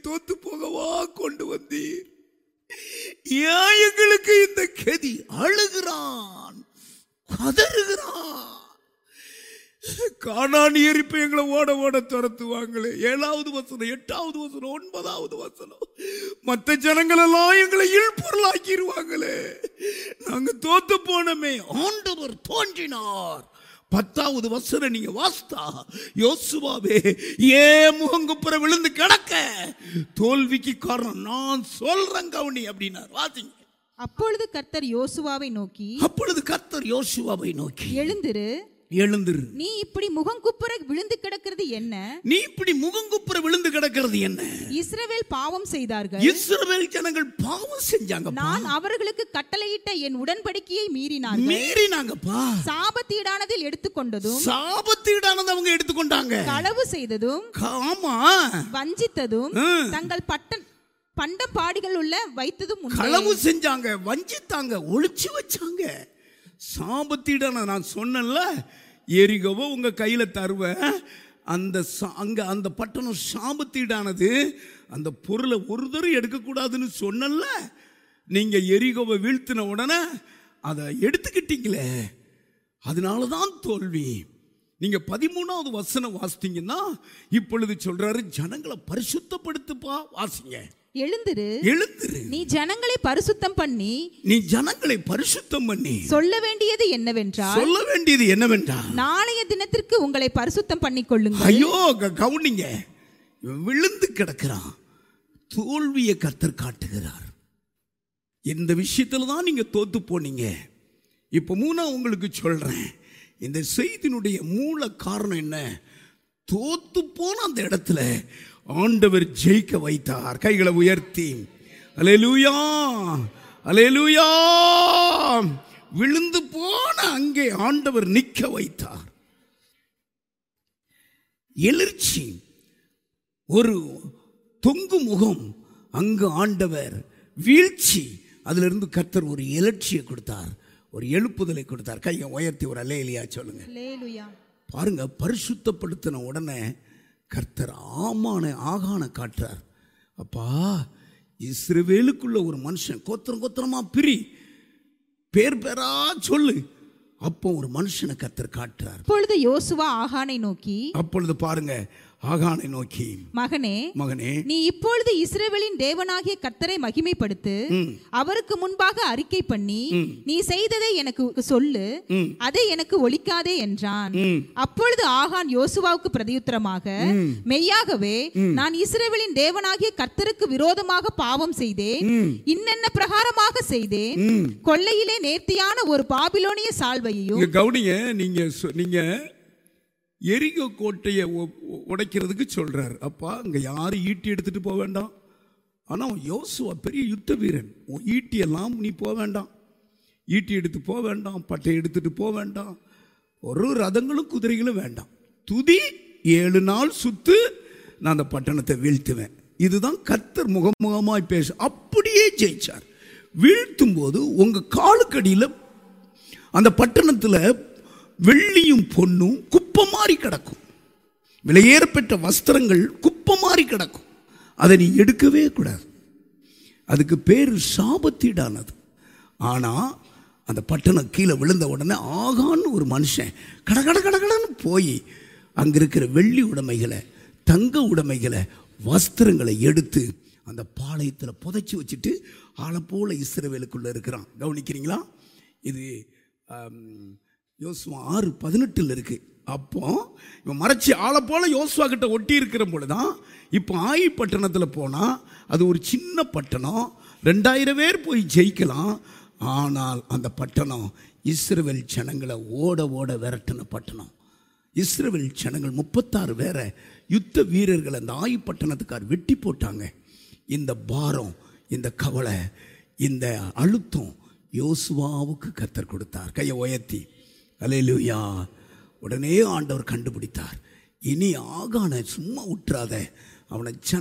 தோத்து போகவா கொண்டு வந்தீர் ஏன் எங்களுக்கு இந்த கதி அழுகிறான் கதறுகிறான் காணானியர் இப்ப எங்களை ஓட ஓட துரத்துவாங்களே ஏழாவது வசனம் எட்டாவது வசனம் ஒன்பதாவது வசனம் மற்ற ஜனங்கள் எல்லாம் எங்களை இழ்பொருளாக்கிடுவாங்களே நாங்க தோத்து போனோமே ஆண்டவர் தோன்றினார் பத்தாவது வசனம் நீங்க வாஸ்தா யோசுவாவே ஏ முகங்குப்புற விழுந்து கிடக்க தோல்விக்கு காரணம் நான் சொல்றேன் கவுனி அப்படின்னார் வாசிங்க அப்பொழுது கர்த்தர் யோசுவாவை நோக்கி அப்பொழுது கர்த்தர் யோசுவாவை நோக்கி எழுந்திரு எழுந்திரு நீ இப்படி முகங்குப்புற விழுந்து கிடக்கிறது என்ன நீ இப்படி முகங்குப்புற விழுந்து கிடக்கிறது என்ன இஸ்ரவேல் பாவம் செய்தார்கள் இஸ்ரவேல் ஜனங்கள் பாவம் செஞ்சாங்க நான் அவர்களுக்கு கட்டளையிட்ட என் உடன்படிக்கையை மீறினார்கள் மீறினாங்கப்பா சாபத்தீடானதில் எடுத்துக்கொண்டதும் சாபத்தீடானது அவங்க எடுத்துக்கொண்டாங்க களவு செய்ததும் ஆமா வஞ்சித்ததும் ம். தங்கள் பட்டன் பண்டம் பாடிகள் உள்ள வைத்ததும் உண்டே. களவு செஞ்சாங்க வஞ்சித்தாங்க ஒளிச்சு வச்சாங்க சாபத்தீடான நான் சொன்னேன்ல எரிகவோ உங்க கையில தருவேன் அந்த சா- அங்க அந்த பட்டணம் சாபத்தீடானது அந்த பொருளை ஒரு தடவை எடுக்கக்கூடாதுன்னு சொன்னேன்ல நீங்க எரிகோவை வீழ்த்தின உடனே அதை எடுத்துக்கிட்டீங்களே அதனால தான் தோல்வி நீங்க பதிமூணாவது வசனம் வாசித்தீங்கன்னா இப்பொழுது சொல்றாரு ஜனங்களை பரிசுத்தப்படுத்துப்பா வாசிங்க எழுந்திரு எழுந்திரு நீ ஜனங்களை பரிசுத்தம் பண்ணி நீ ஜனங்களை பரிசுத்தம் பண்ணி சொல்ல வேண்டியது என்னவென்றால் சொல்ல வேண்டியது என்னவென்றால் நாளைய தினத்திற்கு உங்களை பரிசுத்தம் பண்ணிக் கொள்ளுங்கள் ஐயோ க- கவனிங்க இவன் விழுந்து கிடக்கிறான் தோல்வியை கர்த்தர் காட்டுகிறார் இந்த விஷயத்துல தான் நீங்க தோத்து போனீங்க இப்போ மூணா உங்களுக்கு சொல்றேன் இந்த செய்தியினுடைய மூல காரணம் என்ன தோத்து போன அந்த இடத்துல ஆண்டவர் ஜெயிக்க வைத்தார் கைகளை உயர்த்தி அலேலூயா அலேலூயா விழுந்து போன அங்கே ஆண்டவர் நிக்க வைத்தார் எழுச்சி ஒரு தொங்கு முகம் அங்கு ஆண்டவர் வீழ்ச்சி அதிலிருந்து கர்த்தர் ஒரு எழுச்சியை கொடுத்தார் ஒரு எழுப்புதலை கொடுத்தார் கையை உயர்த்தி ஒரு அலையிலியா சொல்லுங்க அல்லேலூயா. பாருங்க பரிசுத்தப்படுத்தின உடனே கர்த்தர் ஆமான ஆகான காட்டுறார் அப்பா இஸ்ரவேலுக்குள்ள ஒரு மனுஷன் கோத்திரம் கோத்திரமா பிரி பேர் பேரா சொல்லு அப்போ ஒரு மனுஷனை கர்த்தர் காட்டுறார் அப்பொழுது யோசுவா ஆகானை நோக்கி அப்பொழுது பாருங்க ஆகானை நோக்கி மகனே மகனே நீ இப்பொழுது இஸ்ரவேலின் தேவனாகிய கர்த்தரை மகிமைப்படுத்து அவருக்கு முன்பாக அறிக்கை பண்ணி நீ செய்ததை எனக்கு சொல்லு அதை எனக்கு ஒழிக்காதே என்றான் அப்பொழுது ஆகான் யோசுவாவுக்கு பிரதியுத்தரமாக மெய்யாகவே நான் இஸ்ரவேலின் தேவனாகிய கர்த்தருக்கு விரோதமாக பாவம் செய்தேன் இன்னென்ன பிரகாரமாக செய்தேன் கொள்ளையிலே நேர்த்தியான ஒரு பாபிலோனிய சால்வையையும் இங்க கவுனிங்க நீங்க சொ- நீங்க எரிகோ கோட்டையை உ- உ- உடைக்கிறதுக்கு சொல்றார் அப்பா அங்க யாரும் ஈட்டி எடுத்துட்டு போக வேண்டாம் ஆனா அவன் யோசுவா பெரிய யுத்த வீரன் உன் ஈட்டியெல்லாம் நீ போக வேண்டாம் ஈட்டி எடுத்து போக வேண்டாம் பட்டை எடுத்துட்டு போக வேண்டாம் ஒரு ரதங்களும் குதிரைகளும் வேண்டாம் துதி ஏழு நாள் சுத்து நான் அந்த பட்டணத்தை வீழ்த்துவேன் இதுதான் கர்த்தர் முகமுகமாய் பேச அப்படியே ஜெயிச்சார் வீழ்த்தும் போது உங்க காலுக்கடியில் அந்த பட்டணத்தில் வெள்ளியும் பொன்னும் குப்பை மாதிரி கிடக்கும் விலையேறப்பெற்ற வஸ்திரங்கள் குப்பை மாதிரி கிடக்கும் அதை நீ எடுக்கவே கூடாது அதுக்கு பேர் சாபத்தீடானது ஆனால் அந்த பட்டணம் கீழே விழுந்த உடனே ஆகான்னு ஒரு மனுஷன் கட கட கட கடன்னு போய் அங்கே இருக்கிற வெள்ளி உடைமைகளை தங்க உடைமைகளை வஸ்திரங்களை எடுத்து அந்த பாளையத்தில் புதைச்சி வச்சுட்டு ஆளை போல இஸ்ரவேலுக்குள்ளே இருக்கிறான் கவனிக்கிறீங்களா இது ஆம், யோசுவா ஆறு பதினெட்டில் இருக்கு அப்போ இவன் மறைச்சி ஆளை போல யோசுவா கிட்ட ஒட்டி இருக்கிற பொழுதுதான் இப்போ ஆயி பட்டணத்தில் போனால் அது ஒரு சின்ன பட்டணம் ரெண்டாயிரம் பேர் போய் ஜெயிக்கலாம் ஆனால் அந்த பட்டணம் இஸ்ரவேல் ஜனங்களை ஓட ஓட விரட்டின பட்டணம் இஸ்ரவேல் ஜனங்கள் முப்பத்தாறு பேரை யுத்த வீரர்கள் அந்த ஆயி பட்டணத்துக்கார் வெட்டி போட்டாங்க இந்த பாரம் இந்த கவலை இந்த அழுத்தம் யோசுவாவுக்கு கத்தர் கொடுத்தார் கையை உயர்த்தி அலையிலுயா உடனே ஆண்டவர் கண்டுபிடித்தார் இனி ஆகான சும்மா விட்டுறாத அவனை ஜன